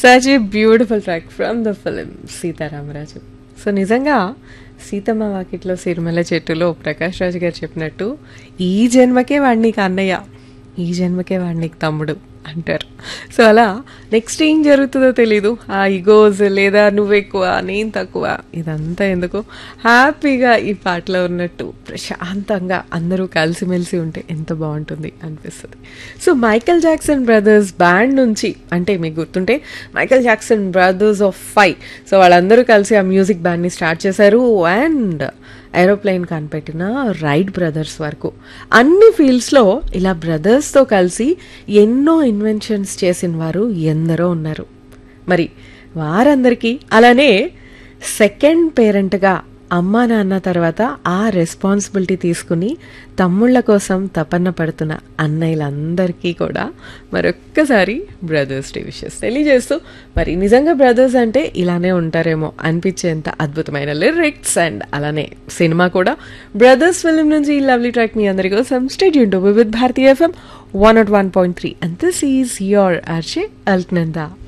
such a beautiful track from the film Seetharamaraju so నిజంగా సీతమ్మ వాకిట్లో సిరిమల చెట్టులో ప్రకాష్ రాజు గారు చెప్పినట్టు ఈ జన్మకే వాడు నీకు అన్నయ్య ఈ జన్మకే వాడు నీకు తమ్ముడు అంటారు సో అలా నెక్స్ట్ ఏం జరుగుతుందో తెలీదు ఆ ఇగోస్ లేదా నువ్వు ఎక్కువ నేను తక్కువ ఇదంతా ఎందుకు హ్యాపీగా ఈ పాటలో ఉన్నట్టు ప్రశాంతంగా అందరూ కలిసిమెలిసి ఉంటే ఎంత బాగుంటుంది అనిపిస్తుంది so Michael Jackson brothers band నుంచి అంటే మీకు గుర్తుంటే Michael Jackson brothers of five so వాళ్ళందరూ కలిసి ఆ మ్యూజిక్ బ్యాండ్ని స్టార్ట్ చేశారు అండ్ ఏరోప్లేన్ కనిపెట్టిన రైట్ బ్రదర్స్ వరకు అన్ని ఫీల్డ్స్లో ఇలా బ్రదర్స్తో కలిసి ఎన్నో ఇన్వెన్షన్స్ చేసిన వారు ఎందరో ఉన్నారు మరి వారందరికీ అలానే సెకండ్ పేరెంట్గా అమ్మా నాన్న తర్వాత ఆ రెస్పాన్సిబిలిటీ తీసుకుని తమ్ముళ్ళ కోసం తపన పడుతున్న అన్నయ్యలందరికీ కూడా మరొక్కసారి బ్రదర్స్ డే విషెస్ తెలియజేస్తూ మరి నిజంగా బ్రదర్స్ అంటే ఇలానే ఉంటారేమో అనిపించేంత అద్భుతమైన లిరిక్స్ అండ్ అలానే సినిమా కూడా బ్రదర్స్ ఫిలిం నుంచి ఈ లవ్లీ ట్రాక్ మీ అందరి కోసం స్టేట్ యూన్ with Bharatiya FM one nought one point three and this is your RJ Alaknanda